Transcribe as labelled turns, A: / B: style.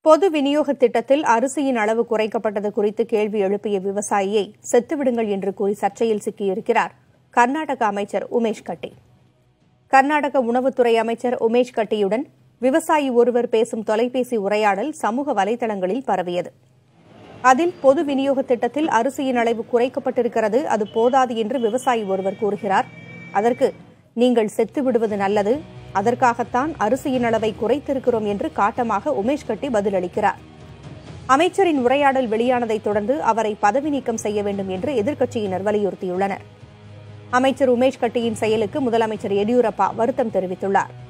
A: பொது விநியோக திட்டத்தில் அரிசியின் அளவு குறைக்கப்பட்டது குறித்து கேள்வி எழுப்பிய விவசாயியை செத்துவிடுங்கள் என்று கூறி சர்ச்சையில் சிக்கியிருக்கிறார் கர்நாடக அமைச்சர் உமேஷ் கட்டி கர்நாடக உணவுத்துறை அமைச்சர் உமேஷ் கட்டியுடன் விவசாயி ஒருவர் பேசும் தொலைபேசி உரையாடல் சமூக வலைதளங்களில் பரவியது அதில் பொது விநியோக திட்டத்தில் அரிசியின் அளவு குறைக்கப்பட்டிருக்கிறது அது போதாது என்று விவசாயி ஒருவர் கூறுகிறார் அதற்கு நீங்கள் செத்து விடுவது நல்லது அதற்காகத்தான் அரிசியின் அளவை குறைத்திருக்கிறோம் என்று காட்டமாக உமேஷ் கட்டி பதிலளிக்கிறார் அமைச்சரின் உரையாடல் வெளியானதைத் தொடர்ந்து அவரை பதவி நீக்கம் செய்ய வேண்டும் என்று எதிர்க்கட்சியினர் வலியுறுத்தியுள்ளனர் அமைச்சர் உமேஷ் கட்டியின் செயலுக்கு முதலமைச்சர் எடியூரப்பா வருத்தம் தெரிவித்துள்ளார்